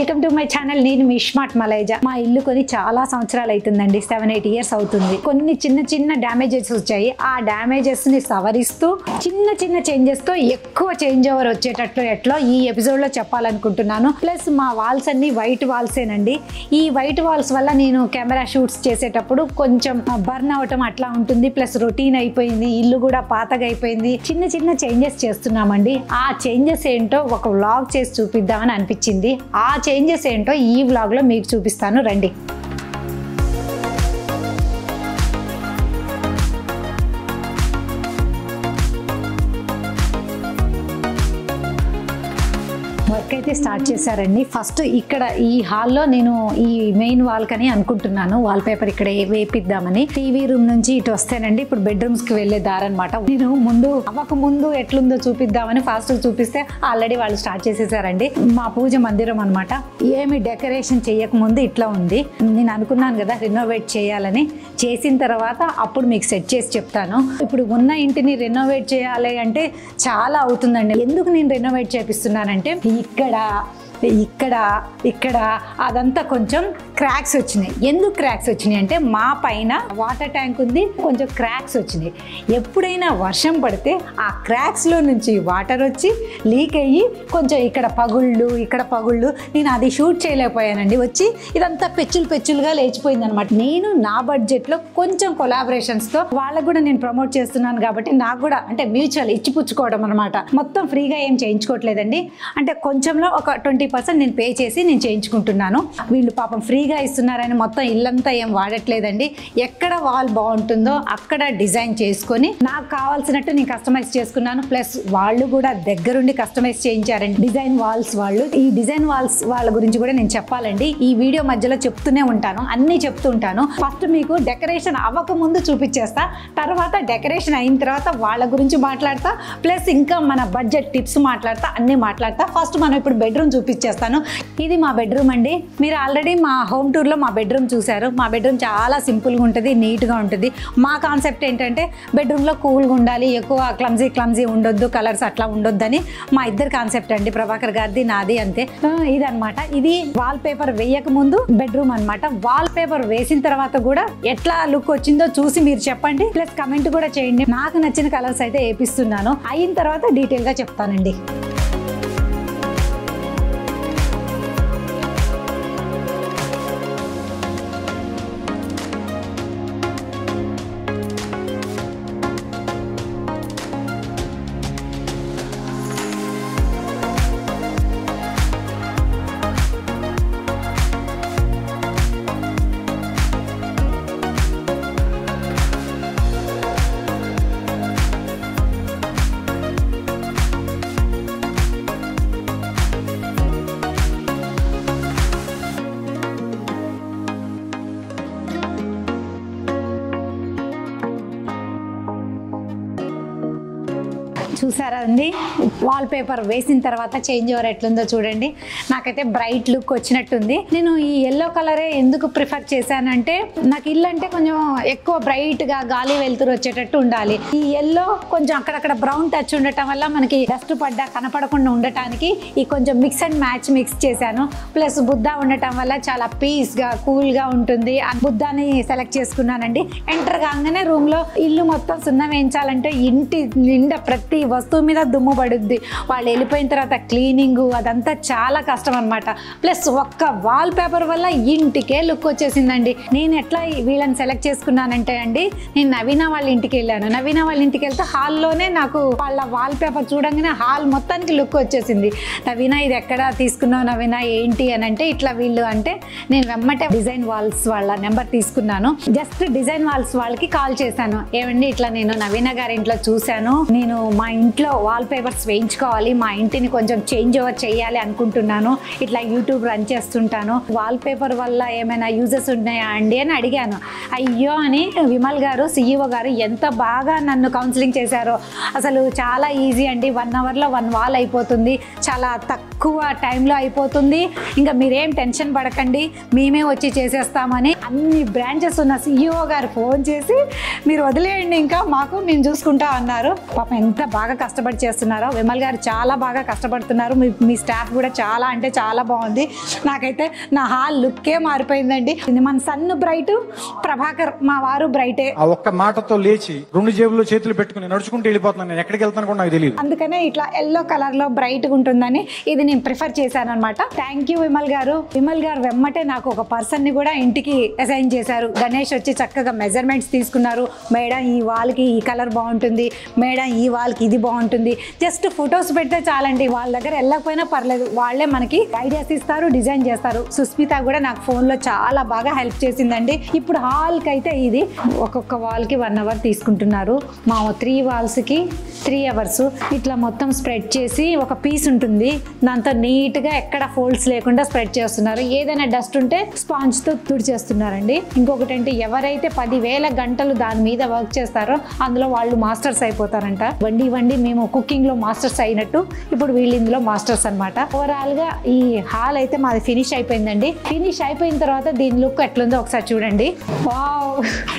welcome to my channel నేను మీ smart మలైజా మా ఇల్లు కొని చాలా సంవత్సరాలు అవుతుందండి సెవెన్ ఎయిట్ ఇయర్స్ అవుతుంది కొన్ని చిన్న చిన్న డ్యామేజెస్ వచ్చాయి ఆ డ్యామేజెస్ ని సవరిస్తూ చిన్న చిన్న చేంజెస్ తో ఎక్కువ చేంజ్ ఓవర్ వచ్చేటట్లు ఎట్లా ఈ ఎపిసోడ్ లో చెప్పాలనుకుంటున్నాను ప్లస్ మా వాల్స్ అన్ని వైట్ వాల్సేనండి ఈ వైట్ వాల్స్ వల్ల నేను కెమెరా షూట్స్ చేసేటప్పుడు కొంచెం బర్న్ అవటం అట్లా ఉంటుంది ప్లస్ రొటీన్ అయిపోయింది ఇల్లు కూడా పాతగా అయిపోయింది చిన్న చిన్న చేంజెస్ చేస్తున్నామండి ఆ చేంజెస్ ఏంటో ఒక వ్లాగ్ చేసి చూపిద్దామని అనిపించింది ఆ చేంజెస్ ఏంటో ఈ వ్లాగ్లో మీకు చూపిస్తాను రండి వర్క్ అయితే స్టార్ట్ చేశారండి ఫస్ట్ ఇక్కడ ఈ హాల్లో నేను ఈ మెయిన్ వాల్ కని అనుకుంటున్నాను వాల్ పేపర్ ఇక్కడ వేపిద్దామని టీవీ రూమ్ నుంచి ఇటు వస్తేనండి ఇప్పుడు బెడ్రూమ్స్ కి వెళ్ళే దారనమాట నేను ముందు అవ్వక ముందు ఎట్లుందో చూపిద్దామని ఫాస్ట్ చూపిస్తే ఆల్రెడీ వాళ్ళు స్టార్ట్ చేసేసారండి మా పూజ మందిరం అనమాట ఏమి డెకరేషన్ చేయక ముందు ఇట్లా ఉంది నేను అనుకున్నాను కదా రెనోవేట్ చేయాలని చేసిన తర్వాత అప్పుడు మీకు సెట్ చేసి చెప్తాను ఇప్పుడు ఉన్న ఇంటిని రెనోవేట్ చేయాలి అంటే చాలా అవుతుందండి ఎందుకు నేను రెనోవేట్ చేపిస్తున్నానంటే ఇక్కడ ఇక్కడ ఇక్కడ అదంతా కొంచెం క్రాక్స్ వచ్చినాయి ఎందుకు క్రాక్స్ వచ్చినాయి అంటే మా పైన వాటర్ ట్యాంక్ ఉంది కొంచెం క్రాక్స్ వచ్చినాయి ఎప్పుడైనా వర్షం పడితే ఆ క్రాక్స్లో నుంచి వాటర్ వచ్చి లీక్ అయ్యి కొంచెం ఇక్కడ పగుళ్ళు ఇక్కడ పగుళ్ళు నేను అది షూట్ చేయలేకపోయానండి వచ్చి ఇదంతా పెచ్చులు పెచ్చులుగా లేచిపోయింది అనమాట నేను నా బడ్జెట్లో కొంచెం కొలాబరేషన్స్తో వాళ్ళకు కూడా నేను ప్రమోట్ చేస్తున్నాను కాబట్టి నాకు కూడా అంటే మ్యూచువల్ ఇచ్చిపుచ్చుకోవడం అనమాట మొత్తం ఫ్రీగా ఏం చేయించుకోవట్లేదండి అంటే కొంచెంలో ఒక ట్వంటీ పర్సెంట్ నేను పే చేసి నేను చేయించుకుంటున్నాను వీళ్ళు పాపం ఫ్రీగా ఇస్తున్నారని మొత్తం ఇల్లంతా ఏం వాడట్లేదండి ఎక్కడ వాల్ బాగుంటుందో అక్కడ డిజైన్ చేసుకొని నాకు కావాల్సినట్టు నేను కస్టమైజ్ చేసుకున్నాను ప్లస్ వాళ్ళు కూడా దగ్గరుండి కస్టమైజ్ చేయించారండి డిజైన్ వాల్స్ వాళ్ళు ఈ డిజైన్ వాల్స్ వాళ్ళ గురించి కూడా నేను చెప్పాలండి ఈ వీడియో మధ్యలో చెప్తూనే ఉంటాను అన్నీ చెప్తూ ఉంటాను ఫస్ట్ మీకు డెకరేషన్ అవ్వక ముందు చూపించేస్తా తర్వాత డెకరేషన్ అయిన తర్వాత వాళ్ళ గురించి మాట్లాడతా ప్లస్ ఇంకా మన బడ్జెట్ టిప్స్ మాట్లాడతా అన్నీ మాట్లాడతా ఫస్ట్ మనం ఇప్పుడు బెడ్రూమ్ చూపించేస్తాను ఇది మా బెడ్రూమ్ అండి మీరు ఆల్రెడీ మా హోమ్ టూర్లో మా బెడ్రూమ్ చూశారు మా బెడ్రూమ్ చాలా సింపుల్గా ఉంటుంది నీట్గా ఉంటుంది మా కాన్సెప్ట్ ఏంటంటే బెడ్రూమ్లో కూల్గా ఉండాలి ఎక్కువ క్లమ్జీ క్లమ్జీ ఉండొద్దు కలర్స్ అట్లా ఉండొద్దని మా ఇద్దరు కాన్సెప్ట్ అండి ప్రభాకర్ గారిది నాది అంతే ఆ, ఇదన్నమాట ఇది వాల్ పేపర్ వేయక ముందు బెడ్రూమ్ అన్నమాట వాల్ పేపర్ వేసిన తర్వాత కూడా ఎట్లా లుక్ వచ్చిందో చూసి మీరు చెప్పండి ప్లస్ కమెంట్ కూడా చేయండి నాకు నచ్చిన కలర్స్ అయితే వేపిస్తున్నాను అయిన తర్వాత డీటెయిల్గా చెప్తానండి చూసారా అండి వాల్ పేపర్ వేసిన తర్వాత చేంజ్ ఓవర్ ఎట్లుందో చూడండి నాకైతే బ్రైట్ లుక్ వచ్చినట్టుంది నేను ఈ ఎల్లో కలరే ఎందుకు ప్రిఫర్ చేశానంటే నాకు ఇల్లు అంటే కొంచెం ఎక్కువ బ్రైట్గా గాలి వెలుతురు వచ్చేటట్టు ఉండాలి ఈ ఎల్లో కొంచెం అక్కడక్కడ బ్రౌన్ టచ్ ఉండటం వల్ల మనకి డస్ట్ పడ్డా కనపడకుండా ఉండటానికి ఈ కొంచెం మిక్స్ అండ్ మ్యాచ్ మిక్స్ చేశాను ప్లస్ బుద్ధ ఉండటం వల్ల చాలా పీస్గా కూల్గా ఉంటుంది ఆ బుద్ధాని సెలెక్ట్ చేసుకున్నానండి ఎంటర్ కాగానే రూమ్లో ఇల్లు మొత్తం సున్నం వేయించాలంటే ఇంటి నిండా ప్రతి వస్తువు మీద దుమ్ము పడుద్ది వాళ్ళు వెళ్ళిపోయిన తర్వాత క్లీనింగ్ అదంతా చాలా కష్టం అనమాట ప్లస్ ఒక్క వాల్ పేపర్ వల్ల ఇంటికే లుక్ వచ్చేసిందండి నేను ఎట్లా ఈ వీళ్ళని సెలెక్ట్ చేసుకున్నానంటే అండి నేను నవీన వాళ్ళ ఇంటికి వెళ్ళాను నవీన వాళ్ళ ఇంటికి వెళ్తే హాల్లోనే నాకు వాళ్ళ వాల్ పేపర్ చూడంగానే హాల్ మొత్తానికి లుక్ వచ్చేసింది నవీన ఇది ఎక్కడ తీసుకున్నావు నవీన ఏంటి అని అంటే ఇట్లా వీళ్ళు అంటే నేను వెమ్మటే డిజైన్ వాల్స్ వాళ్ళ నెంబర్ తీసుకున్నాను జస్ట్ డిజైన్ వాల్స్ వాళ్ళకి కాల్ చేశాను ఏమండి ఇట్లా నేను నవీన గారి ఇంట్లో చూశాను నేను మా ఇంట్లో వాల్ పేపర్స్ వేయించుకోవాలి మా ఇంటిని కొంచెం చేంజ్ ఓవర్ చేయాలి అనుకుంటున్నాను ఇట్లా యూట్యూబ్ రన్ చేస్తుంటాను వాల్ పేపర్ వల్ల ఏమైనా యూజెస్ ఉన్నాయా అండి అని అడిగాను అయ్యో అని విమల్ గారు సిఇఓ గారు ఎంత బాగా నన్ను కౌన్సిలింగ్ చేశారో అసలు చాలా ఈజీ అండి వన్ అవర్లో వన్ వాల్ అయిపోతుంది చాలా తక్కువ టైంలో అయిపోతుంది ఇంకా మీరేం టెన్షన్ పడకండి మేమే వచ్చి చేసేస్తామని అన్ని బ్రాంచెస్ ఉన్న సిఇఓ గారు ఫోన్ చేసి మీరు వదిలేయండి ఇంకా మాకు మేము చూసుకుంటా అన్నారు పాపం ఎంత బాగా కష్టపడి చేస్తున్నారో విమల్ గారు చాలా బాగా కష్టపడుతున్నారు మీ మీ స్టాఫ్ కూడా చాలా అంటే చాలా బాగుంది నాకైతే నా హాల్ లుక్కే మారిపోయిందండి ఇది మన సన్ను బ్రైట్ ప్రభాకర్ మా వారు బ్రైటే ఆ ఒక్క మాటతో లేచి రెండు జేబుల్లో చేతులు పెట్టుకుని నడుచుకుంటూ వెళ్ళిపోతున్నాను నేను ఎక్కడికి వెళ్తాను కూడా నాకు తెలియదు అందుకనే ఇట్లా ఎల్లో కలర్ లో బ్రైట్ గా ఉంటుందని ఇది నేను ప్రిఫర్ చేశాను అనమాట థ్యాంక్ యూ విమల్ గారు విమల్ గారు వెమ్మటే నాకు ఒక పర్సన్ ని కూడా ఇంటికి అసైన్ చేశారు గణేష్ వచ్చి చక్కగా మెజర్మెంట్స్ తీసుకున్నారు మేడం ఈ వాల్ కి ఈ కలర్ బాగుంటుంది మేడం ఈ వాల్ కి ఇది బాగుంటుంది జస్ట్ ఫొటోస్ పెడితే చాలండి వాళ్ళ దగ్గర వెళ్ళకపోయినా పర్లేదు వాళ్ళే మనకి ఐడియాస్ ఇస్తారు డిజైన్ చేస్తారు సుస్మిత కూడా నాకు ఫోన్ లో చాలా బాగా హెల్ప్ చేసిందండి ఇప్పుడు హాల్ కి అయితే ఇది ఒక్కొక్క వాల్ కి వన్ అవర్ తీసుకుంటున్నారు మా త్రీ వాల్స్ కి త్రీ అవర్స్ ఇట్లా మొత్తం స్ప్రెడ్ చేసి ఒక పీస్ ఉంటుంది దాంతో నీట్ గా ఎక్కడ ఫోల్డ్స్ లేకుండా స్ప్రెడ్ చేస్తున్నారు ఏదైనా డస్ట్ ఉంటే స్పాంజ్ తో తుడిచేస్తున్నారండి ఇంకొకటి అంటే ఎవరైతే పదివేల గంటలు దాని మీద వర్క్ చేస్తారో అందులో వాళ్ళు మాస్టర్స్ అయిపోతారంట వండి వండి మేము కుకింగ్ లో మాస్టర్స్ అయినట్టు ఇప్పుడు వీళ్ళు ఇందులో మాస్టర్స్ అనమాట ఓవరాల్ గా ఈ హాల్ అయితే మాది ఫినిష్ అయిపోయిందండి ఫినిష్ అయిపోయిన తర్వాత దీని లుక్ ఎట్లుందో ఒకసారి చూడండి వావ్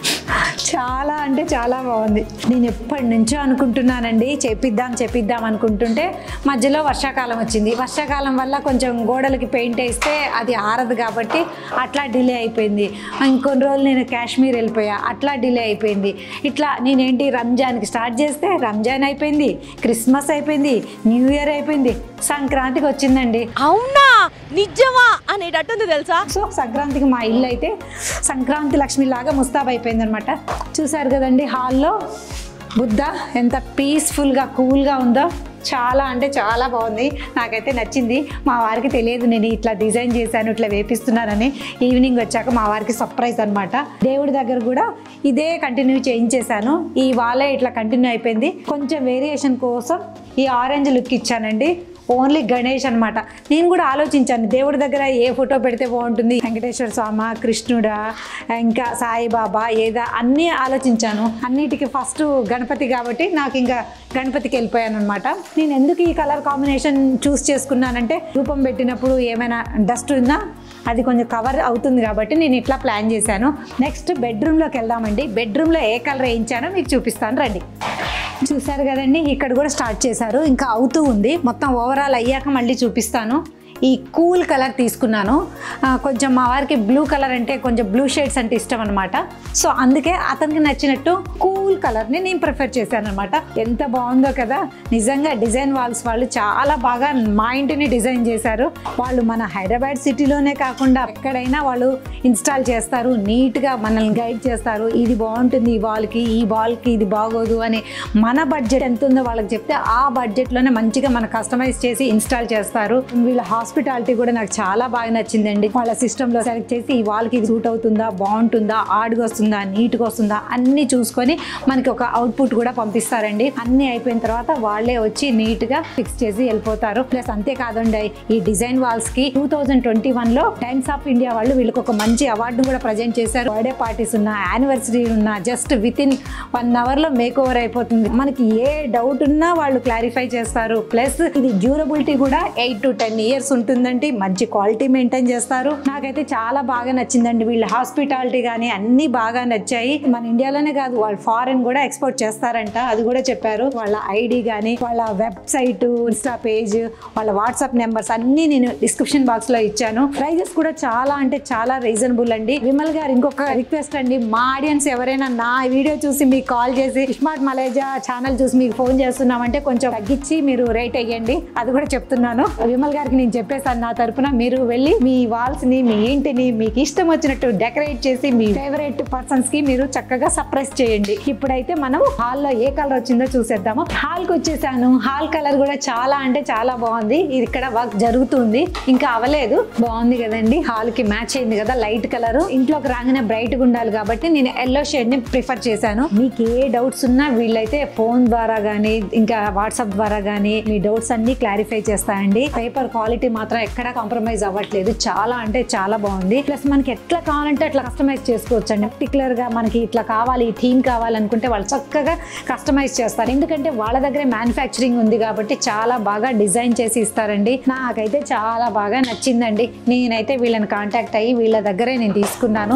చాలా అంటే చాలా బాగుంది నేను ఎప్పటి నుంచో అనుకుంటున్నానండి చేపిద్దాం చేపిద్దాం అనుకుంటుంటే మధ్యలో వర్షాకాలం వచ్చింది వర్షాకాలం వల్ల కొంచెం గోడలకి పెయింట్ వేస్తే అది ఆరదు కాబట్టి అట్లా డిలే అయిపోయింది ఇంకొన్ని రోజులు నేను కాశ్మీర్ వెళ్ళిపోయా అట్లా డిలే అయిపోయింది ఇట్లా నేనేంటి రంజాన్కి స్టార్ట్ చేస్తే రంజాన్ అయిపోయింది క్రిస్మస్ అయిపోయింది న్యూ ఇయర్ అయిపోయింది సంక్రాంతికి వచ్చిందండి అవునా నిజమా అనేటట్టుంది తెలుసా సో సంక్రాంతికి మా ఇల్లు అయితే సంక్రాంతి లక్ష్మి లాగా ముస్తాబ్ అయిపోయింది అనమాట చూసారు కదండి హాల్లో బుద్ధ ఎంత పీస్ఫుల్గా కూల్గా ఉందో చాలా అంటే చాలా బాగుంది నాకైతే నచ్చింది మా వారికి తెలియదు నేను ఇట్లా డిజైన్ చేశాను ఇట్లా వేపిస్తున్నానని ఈవినింగ్ వచ్చాక మా వారికి సర్ప్రైజ్ అనమాట దేవుడి దగ్గర కూడా ఇదే కంటిన్యూ చేయించేశాను ఈ వాలే ఇట్లా కంటిన్యూ అయిపోయింది కొంచెం వేరియేషన్ కోసం ఈ ఆరెంజ్ లుక్ ఇచ్చానండి ఓన్లీ గణేష్ అన్నమాట నేను కూడా ఆలోచించాను దేవుడి దగ్గర ఏ ఫోటో పెడితే బాగుంటుంది వెంకటేశ్వర స్వామి కృష్ణుడా ఇంకా సాయిబాబా ఏదా అన్నీ ఆలోచించాను అన్నిటికీ ఫస్ట్ గణపతి కాబట్టి నాకు ఇంకా గణపతికి వెళ్ళిపోయాను అనమాట నేను ఎందుకు ఈ కలర్ కాంబినేషన్ చూస్ చేసుకున్నానంటే రూపం పెట్టినప్పుడు ఏమైనా డస్ట్ ఉన్నా అది కొంచెం కవర్ అవుతుంది కాబట్టి నేను ఇట్లా ప్లాన్ చేశాను నెక్స్ట్ బెడ్రూమ్లోకి వెళ్దామండి బెడ్రూమ్లో ఏ కలర్ వేయించానో మీకు చూపిస్తాను రండి చూసారు కదండి ఇక్కడ కూడా స్టార్ట్ చేశారు ఇంకా అవుతూ ఉంది మొత్తం ఓవరాల్ అయ్యాక మళ్ళీ చూపిస్తాను ఈ కూల్ కలర్ తీసుకున్నాను ఆ, కొంచెం మా వారికి బ్లూ కలర్ అంటే కొంచెం బ్లూ షేడ్స్ అంటే ఇష్టం అనమాట సో అందుకే అతనికి నచ్చినట్టు కూల్ కలర్ని నేను ప్రిఫర్ చేశాను అనమాట ఎంత బాగుందో కదా నిజంగా డిజైన్ వాల్స్ వాళ్ళు చాలా బాగా మా ఇంటిని డిజైన్ చేశారు వాళ్ళు మన హైదరాబాద్ సిటీలోనే కాకుండా ఎక్కడైనా వాళ్ళు ఇన్స్టాల్ చేస్తారు నీట్గా మనల్ని గైడ్ చేస్తారు ఇది బాగుంటుంది ఈ వాల్కి ఈ వాల్కి ఇది బాగోదు అని మన బడ్జెట్ ఎంత ఉందో వాళ్ళకి చెప్తే ఆ బడ్జెట్లోనే మంచిగా మన కస్టమైజ్ చేసి ఇన్స్టాల్ చేస్తారు వీళ్ళ హాస్పిటాలిటీ కూడా నాకు చాలా బాగా నచ్చిందండి వాళ్ళ సిస్టంలో సెలెక్ట్ చేసి ఈ వాల్కి సూట్ అవుతుందా బాగుంటుందా ఆడుగా వస్తుందా నీట్గా వస్తుందా అన్నీ చూసుకొని మనకి ఒక అవుట్పుట్ కూడా పంపిస్తారండి అన్నీ అయిపోయిన తర్వాత వాళ్ళే వచ్చి నీట్గా ఫిక్స్ చేసి వెళ్ళిపోతారు ప్లస్ అంతేకాదండి ఈ డిజైన్ వాల్స్ కి టూ థౌజండ్ ట్వంటీ వన్ లో టైమ్స్ ఆఫ్ ఇండియా వాళ్ళు వీళ్ళకి ఒక మంచి అవార్డు కూడా ప్రజెంట్ చేశారు బర్త్డే పార్టీస్ ఉన్నా యానివర్సరీ ఉన్నా just within one hour లో మేక్ ఓవర్ అయిపోతుంది మనకి ఏ డౌట్ ఉన్నా వాళ్ళు క్లారిఫై చేస్తారు ప్లస్ ఇది డ్యూరబిలిటీ కూడా ఎయిట్ టు టెన్ ఇయర్స్ ఉంటుందండి మంచి క్వాలిటీ మెయింటైన్ చేస్తారు నాకైతే చాలా బాగా నచ్చిందండి వీళ్ళ హాస్పిటాలిటీ కానీ అన్ని బాగా నచ్చాయి మన ఇండియాలోనే కాదు వాళ్ళు ఫారెన్ కూడా ఎక్స్పోర్ట్ చేస్తారంట అది కూడా చెప్పారు వాళ్ళ ఐడి కానీ వాళ్ళ వెబ్సైట్ ఇన్స్టా పేజ్ వాళ్ళ వాట్సాప్ నెంబర్స్ అన్ని నేను డిస్క్రిప్షన్ బాక్స్ లో ఇచ్చాను ప్రైజెస్ కూడా చాలా అంటే చాలా రీజనబుల్ అండి విమల్ గారు ఇంకొక రిక్వెస్ట్ అండి మా ఆడియన్స్ ఎవరైనా నా వీడియో చూసి మీకు కాల్ చేసి స్మార్ట్ మలేజా ఛానల్ చూసి మీకు ఫోన్ చేస్తున్నామంటే కొంచెం తగ్గించి మీరు రేట్ అయ్యండి అది కూడా చెప్తున్నాను విమల్ గారికి నేను చెప్పేసాను నా తరపున మీరు వెళ్ళి మీ వాల్స్ ని మీ ఇంటిని మీకు ఇష్టం వచ్చినట్టు డెకరేట్ చేసి మీ ఫేవరెట్ పర్సన్స్ కి మీరు చక్కగా సర్ప్రైజ్ చేయండి ఇప్పుడైతే మనం హాల్ లో ఏ కలర్ వచ్చిందో చూసేద్దాము హాల్ కి వచ్చేసాను హాల్ కలర్ కూడా చాలా అంటే చాలా బాగుంది ఇది ఇక్కడ వర్క్ జరుగుతుంది ఇంకా అవ్వలేదు బాగుంది కదండి హాల్ కి మ్యాచ్ అయింది కదా లైట్ కలర్ ఇంట్లోకి రాగానే బ్రైట్ గా ఉండాలి కాబట్టి నేను ఎల్లో షేడ్ ని ప్రిఫర్ చేశాను మీకు ఏ డౌట్స్ ఉన్నా వీళ్ళైతే ఫోన్ ద్వారా గానీ ఇంకా వాట్సాప్ ద్వారా గానీ మీ డౌట్స్ అన్ని క్లారిఫై చేస్తాయండి పేపర్ క్వాలిటీ మాత్రం ఎక్కడా కాంప్రమైజ్ అవ్వట్లేదు చాలా అంటే చాలా బాగుంది ప్లస్ మనకి ఎట్లా కావాలంటే అట్లా కస్టమైజ్ చేసుకోవచ్చు అండి పర్టికులర్ గా మనకి ఇట్లా కావాలి ఈ థీమ్ కావాలనుకుంటే వాళ్ళు చక్కగా కస్టమైజ్ చేస్తారు ఎందుకంటే వాళ్ళ దగ్గరే మ్యానుఫ్యాక్చరింగ్ ఉంది కాబట్టి చాలా బాగా డిజైన్ చేసి ఇస్తారండి నాకైతే చాలా బాగా నచ్చిందండి నేనైతే వీళ్ళని కాంటాక్ట్ అయ్యి వీళ్ళ దగ్గరే నేను తీసుకున్నాను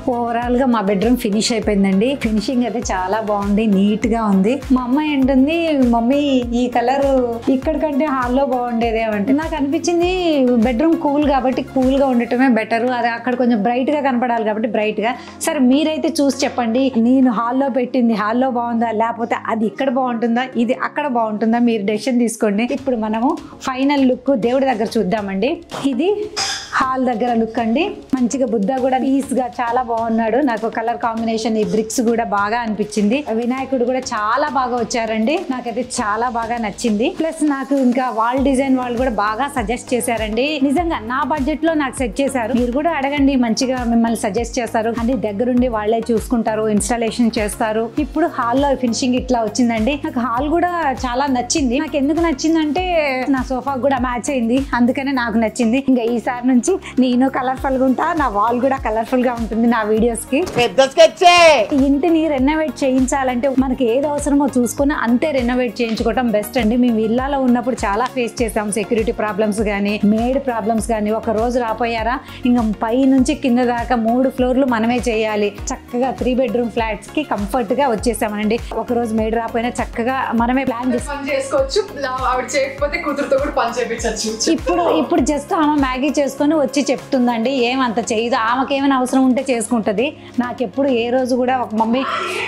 ఓవరాల్ గా మా బెడ్రూమ్ ఫినిష్ అయిపోయిందండి ఫినిషింగ్ అయితే చాలా బాగుంది నీట్ గా ఉంది మా అమ్మ ఏంటుంది మమ్మీ ఈ కలర్ ఇక్కడ కంటే హాల్లో బాగుండేది అంటే నాకు అనిపించింది బెడ్రూమ్ కూల్ కాబట్టి కూల్ గా ఉండటమే బెటర్ అది అక్కడ కొంచెం బ్రైట్ గా కనపడాలి కాబట్టి బ్రైట్ గా సరే మీరైతే చూసి చెప్పండి నేను హాల్లో పెట్టింది హాల్లో బాగుందా లేకపోతే అది ఇక్కడ బాగుంటుందా ఇది అక్కడ బాగుంటుందా మీరు డెసిషన్ తీసుకోండి ఇప్పుడు మనము ఫైనల్ లుక్ దేవుడి దగ్గర చూద్దామండి ఇది హాల్ దగ్గర లుక్ అండి మంచిగా బుద్ధ కూడా పీస్ గా చాలా బాగున్నాడు నాకు కలర్ కాంబినేషన్ ఈ బ్రిక్స్ కూడా బాగా అనిపించింది వినాయకుడు కూడా చాలా బాగా వచ్చారండి నాకైతే చాలా బాగా నచ్చింది ప్లస్ నాకు ఇంకా వాల్ డిజైన్ వాళ్ళు కూడా బాగా సజెస్ట్ చేశారండి నిజంగా నా బడ్జెట్ లో నాకు సెట్ చేశారు మీరు కూడా అడగండి మంచిగా మిమ్మల్ని సజెస్ట్ చేస్తారు అంటే దగ్గరుండి వాళ్ళే చూసుకుంటారు ఇన్స్టాలేషన్ చేస్తారు ఇప్పుడు హాల్లో ఫినిషింగ్ ఇట్లా వచ్చిందండి నాకు హాల్ కూడా చాలా నచ్చింది నాకు ఎందుకు నచ్చిందంటే నా సోఫా కూడా మ్యాచ్ అయింది అందుకనే నాకు నచ్చింది ఇంకా ఈసారి నుంచి నేను కలర్ఫుల్ గా ఉంటా నా వాల్ కూడా కలర్ఫుల్ గా ఉంటుంది నా వీడియోస్ కి పెద్ద స్కెచ్చే ఇంటిని రెనోవేట్ చేయించాలంటే మనకి ఏది అవసరమో చూసుకొని అంతే రెనోవేట్ చేయించుకోవడం బెస్ట్ అండి మేము ఇళ్లలో ఉన్నప్పుడు చాలా ఫేస్ చేసాం సెక్యూరిటీ ప్రాబ్లమ్స్ కానీ మేడ్ ప్రాబ్లమ్స్ కానీ ఒక రోజు రాపోయారా ఇంకా పై నుంచి కింద దాకా మూడు ఫ్లోర్లు మనమే చేయాలి చక్కగా త్రీ బెడ్రూమ్ ఫ్లాట్స్ కి కంఫర్ట్ గా వచ్చేసామండి ఒక రోజు మేడ్ రాపోయినా చక్కగా మనమే ప్లాన్ చేస్తాం పని చేసుకోవచ్చు లా- ఆవిడ చేయకపోతే కూతురుతో కూడా పని చేయించవచ్చు ఇప్పుడు ఇప్పుడు జస్ట్ ఆమె మ్యాగీ చేసుకొని వచ్చి చెప్తుందండి ఏమంత చేయదు ఆమెకి ఏమైనా అవసరం ఉంటే చేసుకుంటది నాకెప్పుడు ఏ రోజు కూడా ఒక మమ్మీ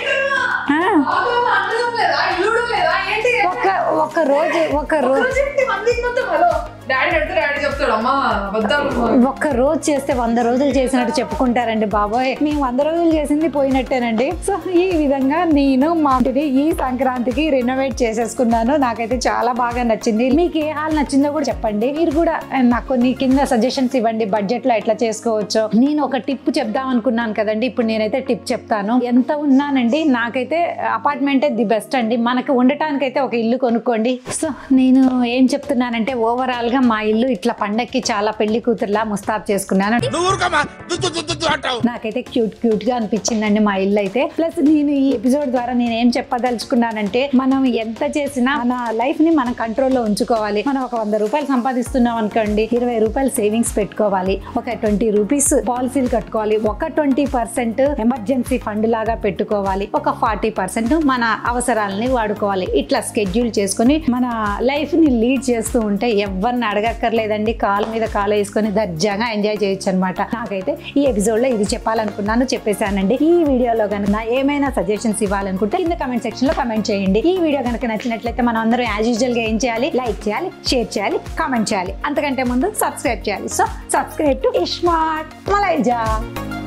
ఆ, ఇల్లుడు లేదా ఏంటి ఒక ఒక రోజు ఒక రోజు రోజు ఏంటి మందికి మొత్తం హలో డాడీ అడిగితే డాడీ చెప్తాడు అమ్మా వద్దాము ఒక్క రోజు చేస్తే వంద రోజులు చేసినట్టు చెప్పుకుంటారండి బాబోయ్ మేము వంద రోజులు చేసింది పోయినట్టేనండి సో ఈ విధంగా నేను మా ఇంటిని ఈ సంక్రాంతికి రెనోవేట్ చేసేసుకున్నాను నాకైతే చాలా బాగా నచ్చింది మీకు ఏ హాల్ నచ్చిందో కూడా చెప్పండి మీరు కూడా ఆ, నాకు కొన్ని కింద సజెషన్స్ ఇవ్వండి బడ్జెట్ లో ఎట్లా చేసుకోవచ్చు నేను ఒక టిప్ చెప్దాం అనుకున్నాను కదండి ఇప్పుడు నేనైతే టిప్ చెప్తాను ఎంత ఉన్నానండి నాకైతే అపార్ట్మెంటే ది బెస్ట్ అండి మనకు ఉండటానికైతే ఒక ఇల్లు కొనుక్కోండి సో నేను ఏం చెప్తున్నానంటే ఓవరాల్ గా మా ఇల్లు ఇట్లా పండక్కి చాలా పెళ్లి కూతురులా ముస్తాబ్ చేసుకున్నాను నువ్వు ఊరుకోమా దుద్దు దుద్దు దుద్దు అంటావు నాకైతే క్యూట్ క్యూట్ గా అనిపించిందండి మా ఇల్లు అయితే ప్లస్ నేను ఈ ఎపిసోడ్ ద్వారా నేను ఏం చెప్పదలుచుకున్నానంటే మనం ఎంత చేసినా మన లైఫ్ ని మనం కంట్రోల్లో ఉంచుకోవాలి మనం ఒక వంద రూపాయలు సంపాదిస్తున్నాం అనుకోండి ఇరవై రూపాయలు సేవింగ్స్ పెట్టుకోవాలి ఒక ట్వంటీ రూపీస్ పాలసీలు కట్టుకోవాలి ఒక ట్వంటీ పర్సెంట్ ఎమర్జెన్సీ ఫండ్ లాగా పెట్టుకోవాలి ఒక ఫార్టీ పర్సెంట్ మన అవసరాలని వాడుకోవాలి ఇట్లా స్కెడ్యూల్ చేసుకొని మన లైఫ్ ని లీడ్ చేస్తూ ఉంటే ఎవరిని అడగక్కర్లేదండి కాలు మీద కాలు వేసుకొని దర్జాగా ఎంజాయ్ చేయొచ్చు అనమాట నాకైతే ఈ ఎపిసోడ్ లో ఇది చెప్పాలనుకున్నాను చెప్పేశానండి ఈ వీడియోలో కనుక ఏమైనా సజెషన్స్ ఇవ్వాలనుకుంటే కింద కమెంట్ సెక్షన్ లో కమెంట్ చేయండి ఈ వీడియో కనుక నచ్చినట్లయితే మనం అందరం యాజ్ యూజువల్ గా ఏం చేయాలి లైక్ చేయాలి షేర్ చేయాలి కామెంట్ చేయాలి అంతకంటే ముందు సబ్స్క్రైబ్ చేయాలి సో సబ్స్క్రైబ్ టు ఇస్మార్ట్ మలైజా